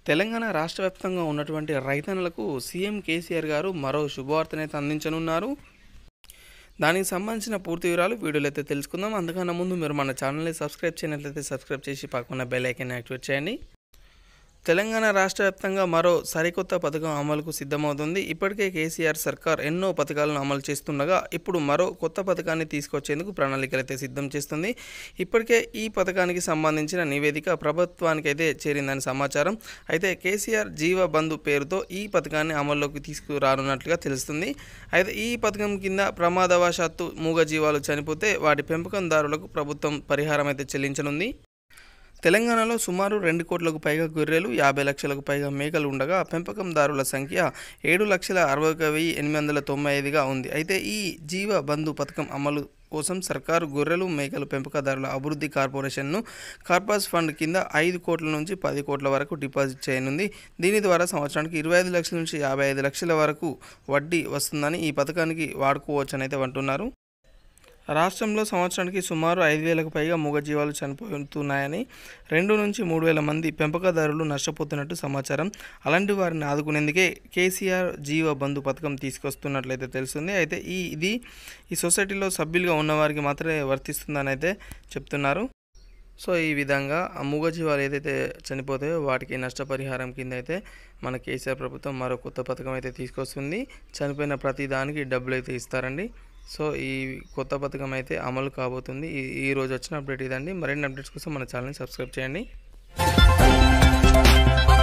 తెలంగాణ రాష్ట్ర వ్యాప్తంగా ఉన్నటువంటి రైతన్నలకు సీఎం కేసీఆర్ గారు మరో శుభవార్తనైతే అందించనున్నారు దానికి సంబంధించిన పూర్తి వివరాలు వీడియోలో అయితే తెలుసుకుందాం అంతకన్నా ముందు మీరు మన ఛానల్ని సబ్స్క్రైబ్ చేయనట్లయితే సబ్స్క్రైబ్ చేసి పక్కన బెల్ ఐకాన్ యాక్టివేట్ చేయండి తెలంగాణ రాష్ట్ర వ్యాప్తంగా మరో సరికొత్త పథకం అమలుకు సిద్ధమవుతుంది ఇప్పటికే కేసీఆర్ సర్కార్ ఎన్నో పథకాలను అమలు చేస్తుండగా ఇప్పుడు మరో కొత్త పథకాన్ని తీసుకొచ్చేందుకు ప్రణాళికలు అయితే సిద్ధం చేస్తుంది ఇప్పటికే ఈ పథకానికి సంబంధించిన నివేదిక ప్రభుత్వానికి అయితే చేరిందని సమాచారం అయితే కేసీఆర్ జీవ బంధు పేరుతో ఈ పథకాన్ని అమల్లోకి తీసుకురానున్నట్లుగా తెలుస్తుంది అయితే ఈ పథకం కింద ప్రమాదవశాత్తు మూగజీవాలు చనిపోతే వాటి పెంపకందారులకు ప్రభుత్వం పరిహారం అయితే చెల్లించనుంది తెలంగాణలో సుమారు రెండు కోట్లకు పైగా గొర్రెలు యాభై లక్షలకు పైగా మేకలు ఉండగా పెంపకందారుల సంఖ్య ఏడు లక్షల అరవై ఒక వెయ్యి ఎనిమిది వందల తొంభై ఐదుగా ఉంది అయితే ఈ జీవ బంధు పథకం అమలు కోసం సర్కారు గొర్రెలు మేకలు పెంపకదారుల అభివృద్ధి కార్పొరేషన్ను కార్పస్ ఫండ్ కింద ఐదు కోట్ల నుంచి పది కోట్ల వరకు డిపాజిట్ చేయనుంది దీని ద్వారా సంవత్సరానికి ఇరవై ఐదు లక్షల నుంచి యాభై ఐదు లక్షల వరకు వడ్డీ వస్తుందని ఈ పథకానికి వాడుకోవచ్చని అయితే అంటున్నారు రాష్ట్రంలో సంవత్సరానికి సుమారు ఐదు వేలకు పైగా మూగజీవాలు చనిపోతున్నాయని రెండు నుంచి మూడు వేల మంది పెంపకదారులు నష్టపోతున్నట్టు సమాచారం అలాంటి వారిని ఆదుకునేందుకే కేసీఆర్ జీవ బంధు పథకం తీసుకొస్తున్నట్లయితే తెలుస్తుంది అయితే ఈ ఇది ఈ సొసైటీలో సభ్యులుగా ఉన్నవారికి మాత్రమే వర్తిస్తుందని అయితే చెప్తున్నారు సో ఈ విధంగా ఆ మూగజీవాలు ఏదైతే చనిపోతాయో వాటికి నష్టపరిహారం కింద అయితే మన కేసీఆర్ ప్రభుత్వం మరో కొత్త పథకం అయితే తీసుకొస్తుంది చనిపోయిన ప్రతి దానికి డబ్బులు అయితే ఇస్తారండి సో ఈ కొత్త పథకం అయితే అమలు కాబోతుంది ఈ ఈ రోజు వచ్చిన అప్డేట్ ఇదండి మరిన్ని అప్డేట్స్ కోసం మన ఛానల్ని సబ్స్క్రైబ్ చేయండి